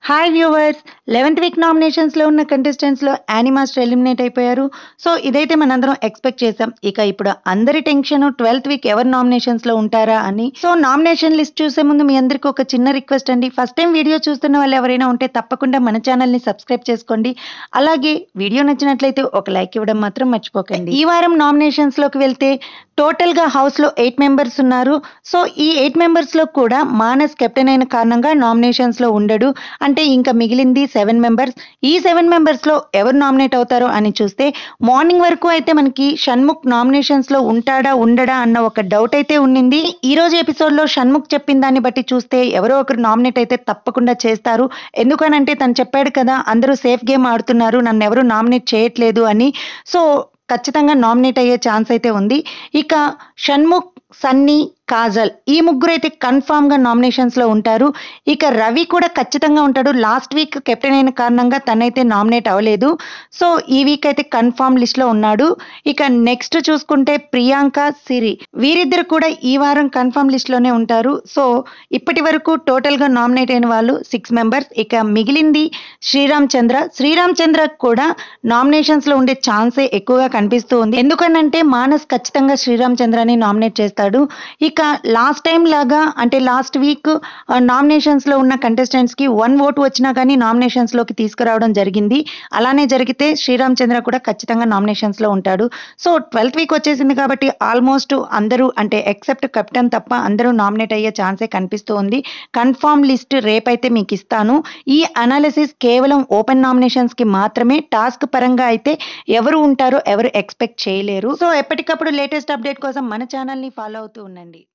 hi viewers eleventh week నామినేషన్స్లో ఉన్న కంటెస్టెంట్స్లో యానీ మాస్టర్ ఎలిమినేట్ అయిపోయారు సో ఇదైతే మనందరం ఎక్స్పెక్ట్ చేసాం ఇక ఇప్పుడు అందరి టెన్షన్ ట్వెల్త్ వీక్ ఎవరు నామినేషన్స్లో ఉంటారా అని సో నామినేషన్ లిస్ట్ చూసే ముందు మీ అందరికీ ఒక చిన్న రిక్వెస్ట్ అండి ఫస్ట్ టైం వీడియో చూస్తున్న వాళ్ళు ఎవరైనా ఉంటే తప్పకుండా మన ఛానల్ని సబ్స్క్రైబ్ చేసుకోండి అలాగే వీడియో నచ్చినట్లయితే ఒక లైక్ ఇవ్వడం మాత్రం మర్చిపోకండి ఈ వారం నామినేషన్స్లోకి వెళ్తే టోటల్గా హౌస్లో ఎయిట్ మెంబర్స్ ఉన్నారు సో ఈ ఎయిట్ మెంబర్స్లో కూడా మానస్ కెప్టెన్ అయిన కారణంగా నామినేషన్స్లో ఉండడు అంటే ఇంకా మిగిలింది సెవెన్ మెంబర్స్ ఈ సెవెన్ మెంబర్స్లో ఎవరు నామినేట్ అవుతారో అని చూస్తే మార్నింగ్ వరకు అయితే మనకి షణ్ముఖ్ నామినేషన్స్లో ఉంటాడా ఉండడా అన్న ఒక డౌట్ అయితే ఉండింది ఈ రోజు ఎపిసోడ్లో షణ్ముఖ్ చెప్పిన దాన్ని బట్టి చూస్తే ఎవరో ఒకరు నామినేట్ అయితే తప్పకుండా చేస్తారు ఎందుకనంటే తను చెప్పాడు కదా అందరూ సేఫ్ గేమ్ ఆడుతున్నారు నన్ను ఎవరు నామినేట్ చేయట్లేదు అని సో ఖచ్చితంగా నామినేట్ అయ్యే ఛాన్స్ అయితే ఉంది ఇక షణ్ముఖ్ సన్నీ కాజల్ ఈ ముగ్గురు అయితే కన్ఫామ్గా నామినేషన్స్లో ఉంటారు ఇక రవి కూడా ఖచ్చితంగా ఉంటాడు లాస్ట్ వీక్ కెప్టెన్ అయిన కారణంగా తనైతే నామినేట్ అవ్వలేదు సో ఈ వీక్ అయితే కన్ఫామ్ లిస్ట్లో ఉన్నాడు ఇక నెక్స్ట్ చూసుకుంటే ప్రియాంక సిరి వీరిద్దరు కూడా ఈ వారం కన్ఫామ్ లిస్ట్లోనే ఉంటారు సో ఇప్పటి వరకు టోటల్గా నామినేట్ అయిన వాళ్ళు సిక్స్ మెంబర్స్ ఇక మిగిలింది శ్రీరామ్ చంద్ర శ్రీరామ్ చంద్ర కూడా నామినేషన్స్లో ఉండే ఛాన్సే ఎక్కువగా కనిపిస్తూ ఉంది ఎందుకనంటే మానస్ ఖచ్చితంగా శ్రీరామ్ చంద్రని నామినేట్ చేస్తాడు ఇక లాస్ట్ టైం లాగా అంటే లాస్ట్ వీక్ నామినేషన్స్లో ఉన్న కంటెస్టెంట్స్కి వన్ ఓటు వచ్చినా కానీ నామినేషన్స్లోకి తీసుకురావడం జరిగింది అలానే జరిగితే శ్రీరామ్ చంద్ర కూడా ఖచ్చితంగా నామినేషన్స్లో ఉంటాడు సో ట్వెల్త్ వీక్ వచ్చేసింది కాబట్టి ఆల్మోస్ట్ అందరూ అంటే ఎక్సెప్ట్ కెప్టెన్ తప్ప అందరూ నామినేట్ అయ్యే ఛాన్సే కనిపిస్తూ ఉంది కన్ఫామ్ లిస్ట్ రేపైతే మీకు ఇస్తాను ఈ అనాలిసిస్ కేవలం ఓపెన్ నామినేషన్స్కి మాత్రమే టాస్క్ పరంగా అయితే ఎవరు ఉంటారో ఎవరు ఎక్స్పెక్ట్ చేయలేరు సో ఎప్పటికప్పుడు లేటెస్ట్ అప్డేట్ కోసం మన ఛానల్ని ఫాలో అవుతూ ఉండండి